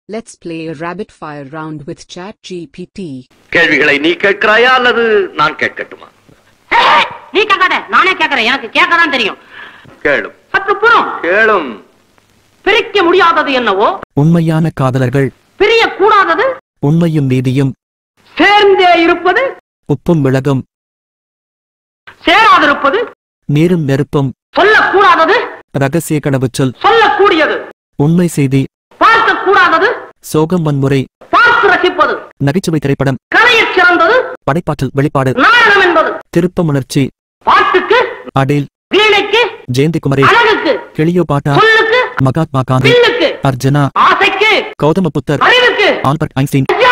Let's play a rabbit fire round with ChatGPT. கேள்விகளை நீ கேட்கிறாயா அல்லது நான் கேட்கட்டுமா ஏய், நீ கேட்காத நானே கேட்கறேன் எனக்கு கேட்கதான் தெரியும் கேளும் சற்று புறம் கேளும் பிரிக்க முடியாதது என்னவோ உண்மையான காதலர்கள் பிரிய கூடாதது உண்மையும் நீதியும் சேர்ந்தே இருப்பது உப்பும் மிளகும் சேராதிருப்பது நீரும் நெருப்பும் சொல்லக்கூடாதது ரகசிய கனவுச் சொல் சொல்லக்கூடியது உண்மை செய்தி பார்க்க கூடாதது சோகம் வன்முறை பார்த்து ரசிப்பது நகைச்சுவை திரைப்படம் கலையச் சிறந்தது படைப்பாற்றல் வெளிப்பாடு நாடகம் என்பது திருப்பமுணர்ச்சி பாட்டுக்கு அடில் வீணைக்கு ஜெயந்தி குமரே அழகுக்கு கிளியோபாட்டா சொல்லுக்கு மகாத்மா காந்தி வில்லுக்கு அர்ஜுனா ஆசைக்கு கௌதம புத்தர் அறிவுக்கு ஆல்பர்ட் ஐன்ஸ்டீன் ஐயா